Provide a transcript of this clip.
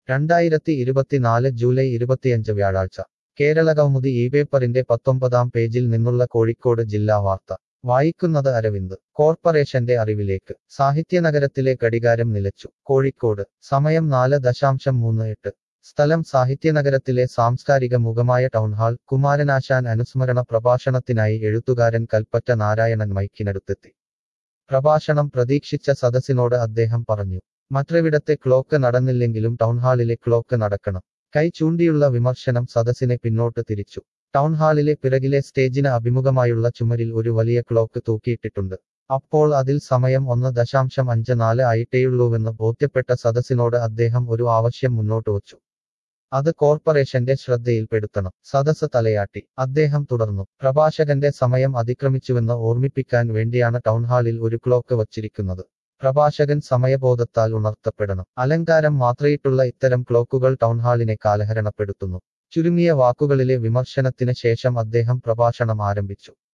രണ്ടായിരത്തി ഇരുപത്തിനാല് ജൂലൈ ഇരുപത്തിയഞ്ച് വ്യാഴാഴ്ച കേരള കൗമുദി ഈ പേപ്പറിന്റെ പത്തൊമ്പതാം പേജിൽ നിന്നുള്ള കോഴിക്കോട് ജില്ലാ വാർത്ത വായിക്കുന്നത് അരവിന്ദ് കോർപ്പറേഷന്റെ അറിവിലേക്ക് സാഹിത്യനഗരത്തിലെ ഘടികാരം നിലച്ചു കോഴിക്കോട് സമയം നാല് ദശാംശം മൂന്ന് എട്ട് സ്ഥലം സാഹിത്യനഗരത്തിലെ സാംസ്കാരിക മുഖമായ ടൗൺഹാൾ കുമാരനാശാൻ അനുസ്മരണ പ്രഭാഷണത്തിനായി എഴുത്തുകാരൻ കൽപ്പറ്റ നാരായണൻ മൈക്കിനടുത്തെത്തി പ്രഭാഷണം പ്രതീക്ഷിച്ച സദസ്സിനോട് അദ്ദേഹം പറഞ്ഞു മറ്റെവിടത്തെ ക്ലോക്ക് നടന്നില്ലെങ്കിലും ടൗൺഹാളിലെ ക്ലോക്ക് നടക്കണം കൈ ചൂണ്ടിയുള്ള വിമർശനം സദസ്സിനെ പിന്നോട്ട് തിരിച്ചു ടൗൺഹാളിലെ പിറകിലെ സ്റ്റേജിന് അഭിമുഖമായുള്ള ചുമരിൽ ഒരു വലിയ ക്ലോക്ക് തൂക്കിയിട്ടിട്ടുണ്ട് അപ്പോൾ അതിൽ സമയം ഒന്ന് ദശാംശം അഞ്ച് നാല് ആയിട്ടേയുള്ളൂവെന്ന് ബോധ്യപ്പെട്ട സദസ്സിനോട് അദ്ദേഹം ഒരു ആവശ്യം മുന്നോട്ട് വച്ചു അത് കോർപ്പറേഷന്റെ ശ്രദ്ധയിൽപ്പെടുത്തണം സദസ് തലയാട്ടി അദ്ദേഹം തുടർന്നു പ്രഭാഷകന്റെ സമയം അതിക്രമിച്ചുവെന്ന് ഓർമ്മിപ്പിക്കാൻ വേണ്ടിയാണ് ടൗൺഹാളിൽ ഒരു ക്ലോക്ക് വച്ചിരിക്കുന്നത് പ്രഭാഷകൻ സമയബോധത്താൽ ഉണർത്തപ്പെടണം അലങ്കാരം മാത്രയിട്ടുള്ള ഇത്തരം ക്ലോക്കുകൾ ടൗൺഹാളിനെ കാലഹരണപ്പെടുത്തുന്നു ചുരുങ്ങിയ വാക്കുകളിലെ വിമർശനത്തിന് ശേഷം അദ്ദേഹം പ്രഭാഷണം ആരംഭിച്ചു